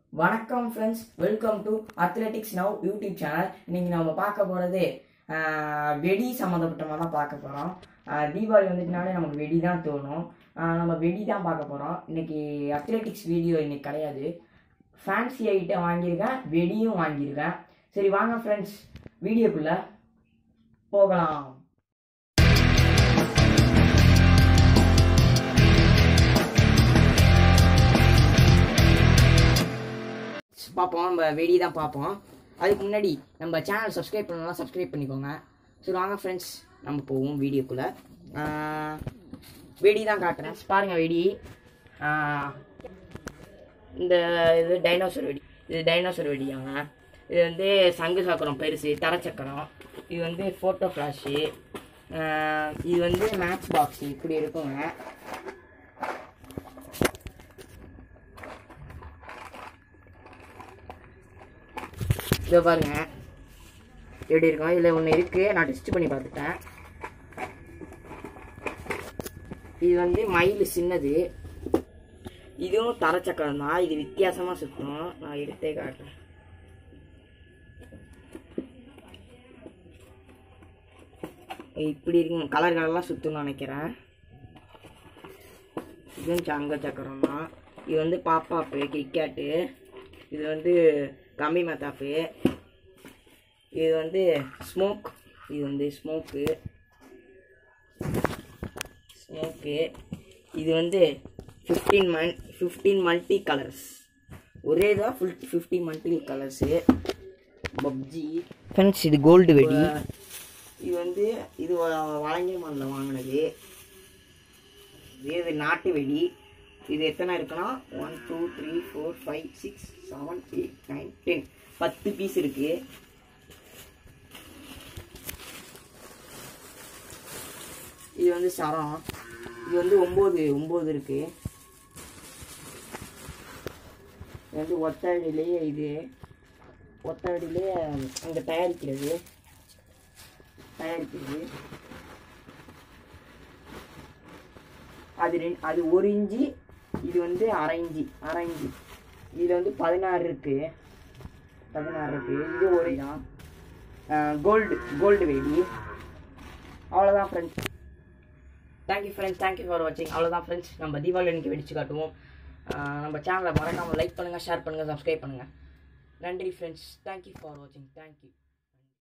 வணக்கம் friends welcome to athletics now YouTube channel இன்னைக்கு நம்ம பார்க்க போகிறது வெடி சம்மந்தப்பட்டமாக தான் பார்க்க போகிறோம் தீபாவளி வந்துட்டுனாலே நமக்கு வெடி தான் தோணும் ஆஹ் நம்ம வெடி தான் பார்க்க போகிறோம் இன்னைக்கு அத்லெட்டிக்ஸ் வீடியோ இன்னைக்கு கிடையாது ஃபேன்சி ஐட்டம் வாங்கியிருக்கேன் வெடியும் வாங்கியிருக்கேன் சரி வாங்க ஃப்ரெண்ட்ஸ் வீடியோக்குள்ளே போகலாம் பார்ப்போம் நம்ம வெடி தான் பார்ப்போம் அதுக்கு முன்னாடி நம்ம சேனல் சப்ஸ்கிரைப் பண்ணலாம் சப்ஸ்கிரைப் பண்ணிக்கோங்க சரி வாங்க ஃப்ரெண்ட்ஸ் நம்ம போவோம் வீடியோக்குள்ளே வெடி தான் காட்டுறேன் பாருங்க வெடி ஆஹ் இந்த இது டைனோசர் வெடி இது டைனோசர் வெடியாங்க இது வந்து சங்கு சக்கரம் பெருசு தரச்சக்கரம் இது வந்து ஃபோட்டோ ஃப்ளாஷு இது வந்து மேட்ச் பாக்ஸ் இப்படி இருக்குங்க இதோ பாருங்க எப்படி இருக்கும் இதில் ஒன்று இருக்கு நான் டெஸ்ட் பண்ணி பார்த்துட்டேன் இது வந்து மயில் சின்னது இதுவும் தரச்சக்கரம் தான் இது வித்தியாசமாக சுற்றும் நான் எடுத்தே காட்டுறேன் இப்படி இருக்கும் கலர் கலர்லாம் சுற்றுன்னு நினைக்கிறேன் இதுவும் சங்க சக்கரம் தான் இது வந்து பாப்பாப்பு கிரிக்கெட்டு இது வந்து கம்மி மத்தாப்பு இது வந்து ஸ்மோக் இது வந்து ஸ்மோக்கு ஸ்மோக்கு இது வந்து ஃபிஃப்டீன் மன் ஃபிஃப்டீன் மல்டி கலர்ஸ் ஒரே தான் full fifteen multi colours PUBG friends இது கோல்டு வெடி இது வந்து இது வழங்கியமனில் வாங்கினது இது நாட்டு வெடி இது எத்தனை இருக்குன்னா one two three four five six seven eight nine ten பத்து பீஸ் இருக்கு இது வந்து சரம் இது வந்து ஒம்பது ஒம்பது இருக்கு இது வந்து ஒத்தடியிலேயே இது ஒத்தடியிலே அங்கே தயாரிக்கிறது தயாரிக்கிறது அது ரெண்டு அது ஒரு இஞ்சி இது வந்து அரை இஞ்சி அரை இஞ்சி இதில் வந்து பதினாறு இருக்கு பதினாறு இருக்கு இது ஒரு தான் கோல்டு கோல்டு வெடி அவ்வளோதான் friends thank you friends thank you for வாட்சிங் அவ்வளோதான் ஃப்ரெண்ட்ஸ் நம்ம தீபாவளி அன்னைக்கு வெடிச்சு காட்டுவோம் ஆஹ் நம்ம சேனலை மறக்காமல் லைக் பண்ணுங்கள் ஷேர் பண்ணுங்கள் சப்ஸ்கிரைப் பண்ணுங்கள் நன்றி ஃப்ரெண்ட்ஸ் தேங்க்யூ ஃபார் வாட்சிங் தேங்க்யூ